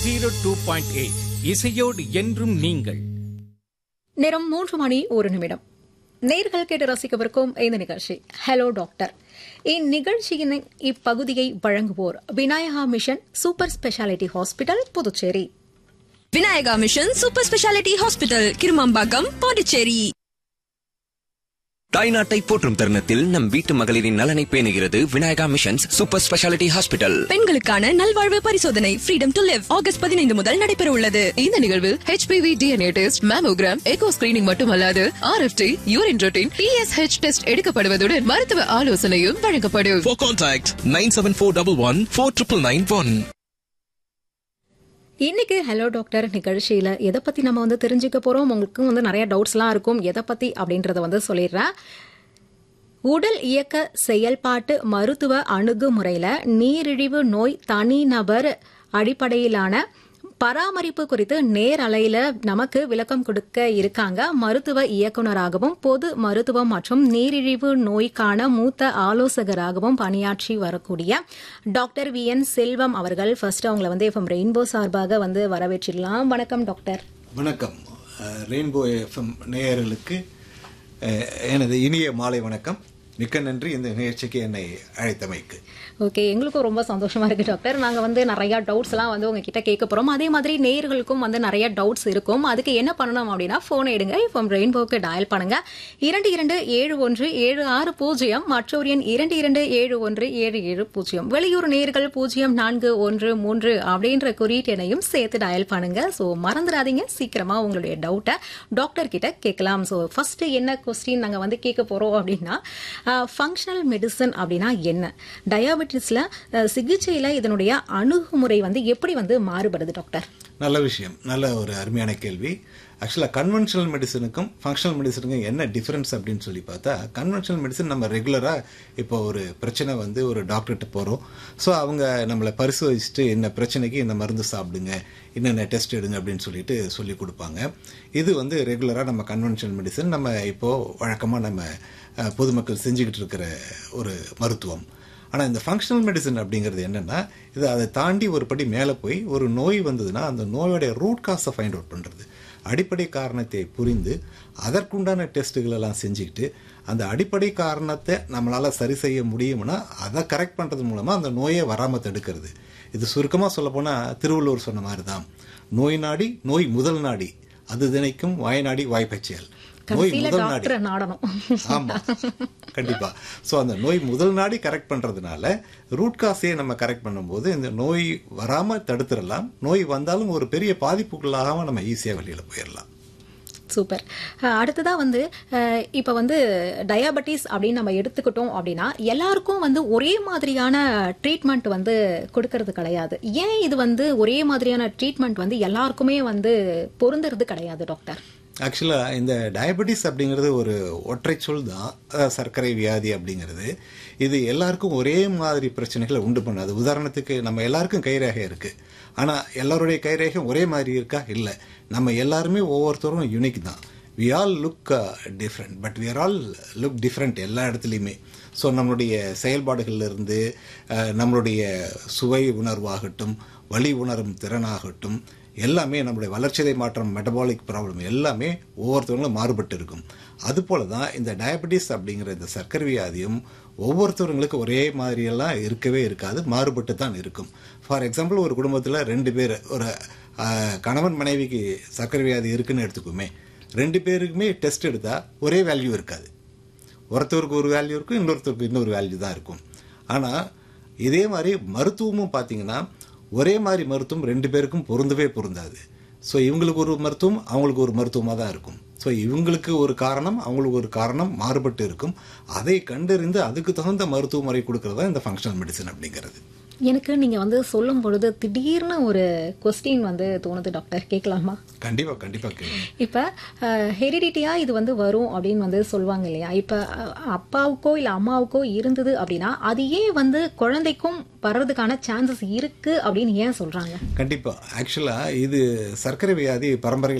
Zero two point eight இசையோடு என்றும் நீங்கள் நேரம் மூன்று மணி ஒரு நிமிடம் நேர்கள் கேட்டு ரசிக்கவிருக்கும் இந்த நிகழ்ச்சி ஹலோ டாக்டர் இந்நிகழ்ச்சியின் இப்பகுதியை வழங்குவோர் Vinayaka mission super speciality hospital Puducherry Vinayaka mission super speciality hospital Kirumampakkam Pondicherry தாய்நாட்டை போற்றும் தருணத்தில் நம் வீட்டு மகளிரின் நலனை பேணுகிறது Vinayaka missions super speciality hospital பெண்களுக்கான நல்வாழ்வு பரிசோதனை ஃப்ரீடம் டு லிவ் ஆகஸ்ட் பதினைந்து முதல் நடைபெற உள்ளது இந்த நிகழ்வில் HPV DNA test mammogram echo screening மட்டுமல்லாது RFT urine routine TSH test எடுக்கப்படுவதுடன் மருத்துவ ஆலோசனையும் வழங்கப்படும் For contact 97411 4991. இன்னைக்கு ஹலோ டாக்டர் நிகழ்ச்சியில எதை பத்தி நம்ம வந்து தெரிஞ்சுக்க போறோம் உங்களுக்கு வந்து நிறைய டவுட்ஸ்லாம் இருக்கும் எதை பத்தி அப்படின்றத வந்து சொல்லிடுறேன் உடல் இயக்க செயல்பாட்டு மருத்துவ அணுகுமுறையில நீரிழிவு நோய் தனிநபர் அடிப்படையிலான பராமரிப்பு குறித்து நேரலையில நமக்கு விளக்கம் கொடுக்க இருக்காங்க மருத்துவ இயக்குனராகவும் பொது மருத்துவம் மற்றும் நீரிழிவு நோய்க்கான மூத்த ஆலோசகராகவும் பணியாற்றி வரக்கூடிய டாக்டர் வி என் செல்வம் அவர்கள் ஃபர்ஸ்ட் அவங்களை வந்து எஃப்எம் ரெயின்போ சார்பாக வந்து வரவேற்றிடலாம் வணக்கம் டாக்டர் வணக்கம் அஹ், ரெயின்போ எஃப்எம் நேயர்களுக்கு அஹ், எனது இனிய மாலை வணக்கம் மிக்க நன்றி இந்த நிகழ்ச்சிக்கு என்னை அழைத்தமைக்கு ஓகே எங்களுக்கும் ரொம்ப சந்தோஷமா இருக்கு டாக்டர் நாங்க வந்து நிறைய டவுட்ஸ் எல்லாம் வந்து உங்ககிட்ட கேட்க போறோம் அதே மாதிரி நேயர்களுக்கும் வந்து நிறைய டவுட்ஸ் இருக்கும் அதுக்கு என்ன பண்ணணும் அப்படின்னா போன் எடுங்க இப்போ ரெயின்போக்கு டயல் பண்ணுங்க இரண்டு இரண்டு ஏழு ஒன்று ஏழு ஆறு பூஜ்ஜியம் மற்றொரு எண் இரண்டு இரண்டு ஏழு ஒன்று ஏழு ஏழு பூஜ்ஜியம் வெளியூர் நேர்கள் பூஜ்ஜியம் நான்கு ஒன்று மூன்று அப்படின்ற குறியீட்டு எண்ணையும் சேர்த்து டயல் பண்ணுங்க ஸோ மறந்துடாதீங்க சீக்கிரமா உங்களுடைய டவுட்டை டாக்டர் கிட்ட கேட்கலாம் ஸோ ஃபர்ஸ்ட் என்ன கொஸ்டின் நாங்க வந்து கேட்க போறோம் அப்படின்னா ஃபங்க்ஷனல் மெடிசன் அப்படின்னா என்ன டயாபெட்டிஸ்ல அஹ், சிகிச்சையில இதனுடைய அணுகுமுறை வந்து எப்படி வந்து மாறுபடுது டாக்டர் நல்ல விஷயம் நல்ல ஒரு அருமையான கேள்வி ஆக்சுவலாக கன்வென்ஷனல் மெடிசனுக்கும் ஃபங்க்ஷனல் மெடிசனுக்கும் என்ன டிஃபரன்ஸ் அப்படின்னு சொல்லி பார்த்தா கன்வென்ஷனல் மெடிசன் நம்ம ரெகுலராக இப்போ ஒரு பிரச்சனை வந்து ஒரு டாக்டர்கிட்ட போகிறோம் ஸோ அவங்க நம்மளை பரிசோதிச்சுட்டு என்ன பிரச்சனைக்கு இந்த மருந்து சாப்பிடுங்க என்னென்ன டெஸ்ட் எடுங்க அப்படின்னு சொல்லிட்டு சொல்லி கொடுப்பாங்க இது வந்து ரெகுலராக நம்ம கன்வென்ஷனல் மெடிசன் நம்ம இப்போது வழக்கமாக நம்ம அஹ், பொதுமக்கள் செஞ்சுக்கிட்டு இருக்கிற ஒரு மருத்துவம் ஆனால் இந்த ஃபங்க்ஷனல் மெடிசன் அப்படிங்கிறது என்னென்னா இது அதை தாண்டி ஒரு படி மேலே போய் ஒரு நோய் வந்ததுன்னா அந்த நோயோடைய ரூட் காஸை ஃபைண்ட் அவுட் பண்ணுறது அடிப்படை காரணத்தை புரிந்து அதற்குண்டான டெஸ்ட்டுகள் எல்லாம் செஞ்சுக்கிட்டு அந்த அடிப்படை காரணத்தை நம்மளால் சரி செய்ய முடியும்னா அதை கரெக்ட் பண்ணுறது மூலமாக அந்த நோயை வராமல் தடுக்கிறது இது சுருக்கமாக சொல்லப்போனால் திருவள்ளுவர் சொன்ன மாதிரி தான் நோய் நாடி நோய் முதல் நாடி அது தினைக்கும் வாய்நாடி வாய்ப்பச்செயல் நோய் கடைசியில முதல் நாடி டாக்டரை நாடணும் ஆமா கண்டிப்பா சோ அந்த நோய் முதல் நாடி கரெக்ட் பண்றதுனால ரூட் காஸையே நம்ம கரெக்ட் பண்ணும்போது இந்த நோய் வராம தடுத்துடலாம் நோய் வந்தாலும் ஒரு பெரிய பாதிப்புக்குள்ளாகாம நம்ம ஈஸியா வெளியில போயிடலாம் சூப்பர் அஹ், அடுத்ததா வந்து அஹ், இப்ப வந்து டயாபெட்டிஸ் அப்படின்னு நம்ம எடுத்துக்கிட்டோம் அப்படின்னா எல்லாருக்கும் வந்து ஒரே மாதிரியான ட்ரீட்மெண்ட் வந்து கொடுக்கறது கிடையாது ஏன் இது வந்து ஒரே மாதிரியான ட்ரீட்மெண்ட் வந்து எல்லாருக்குமே வந்து பொருந்துறது கிடையாது டாக்டர் ஆக்சுவலாக இந்த டயபெட்டிஸ் அப்படிங்கிறது ஒரு ஒற்றை சொல் தான் அதாவது சர்க்கரை வியாதி அப்படிங்கிறது இது எல்லாருக்கும் ஒரே மாதிரி பிரச்சனைகளை உண்டு பண்ணாது உதாரணத்துக்கு நம்ம எல்லாருக்கும் கைரேகை இருக்கு ஆனால் எல்லாருடைய கைரேகையும் ஒரே மாதிரி இருக்கா இல்லை நம்ம எல்லாருமே ஒவ்வொருத்தரும் யூனிக் தான் we all look different but we are all look different எல்லா இடத்துலையுமே ஸோ நம்மளுடைய செயல்பாடுகள்ல இருந்து அஹ், நம்மளுடைய சுவை உணர்வாகட்டும் வலி உணரும் திறனாகட்டும் எல்லாமே நம்மளுடைய வளர்ச்சிதை மாற்றம் மெட்டபாலிக் ப்ராப்ளம் எல்லாமே ஒவ்வொருத்தவங்களும் மாறுபட்டு இருக்கும் அதுபோல தான் இந்த டயபெட்டிஸ் அப்படிங்கிற இந்த சர்க்கரை வியாதியும் ஒவ்வொருத்தவங்களுக்கு ஒரே மாதிரியெல்லாம் இருக்கவே இருக்காது மாறுபட்டு தான் இருக்கும் ஃபார் எக்ஸாம்பிள் ஒரு குடும்பத்தில் ரெண்டு பேர் ஒரு ஆஹ், கணவன் மனைவிக்கு சர்க்கரை வியாதி இருக்குன்னு எடுத்துக்குமே ரெண்டு பேருக்குமே டெஸ்ட் எடுத்தால் ஒரே வேல்யூ இருக்காது ஒருத்தருக்கு ஒரு வேல்யூ இருக்கும் இன்னொருத்தருக்கு இன்னொரு வேல்யூ தான் இருக்கும் ஆனால் இதே மாதிரி மருத்துவமும் பார்த்தீங்கன்னா ஒரே மாதிரி மருத்துவம் ரெண்டு பேருக்கும் பொருந்தவே பொருந்தாது ஸோ இவங்களுக்கு ஒரு மருத்துவம் அவங்களுக்கு ஒரு மருத்துவமாக தான் இருக்கும் ஸோ இவங்களுக்கு ஒரு காரணம் அவங்களுக்கு ஒரு காரணம் மாறுபட்டு இருக்கும் அதை கண்டறிந்து அதுக்கு தகுந்த மருத்துவ முறை கொடுக்கறது தான் இந்த ஃபங்க்ஷனல் மெடிசன் அப்படிங்கிறது எனக்கு நீங்க வந்து சொல்லும் பொழுது திடீர்னு ஒரு கொஸ்டின் வந்து தோணுது டாக்டர் கேட்கலாமா கண்டிப்பா கண்டிப்பா கேளுங்க இப்ப ஹெரிடிட்டியா இது வந்து வரும் அப்படின்னு வந்து சொல்லுவாங்க இல்லையா இப்ப அஹ், அப்பாவுக்கோ இல்ல அம்மாவுக்கோ இருந்தது அப்படின்னா அது ஏன் வந்து குழந்தைக்கும் வர்றதுக்கான சான்சஸ் இருக்கு அப்படின்னு ஏன் சொல்றாங்க கண்டிப்பா ஆக்சுவலா இது சர்க்கரை வியாதி பரம்பரை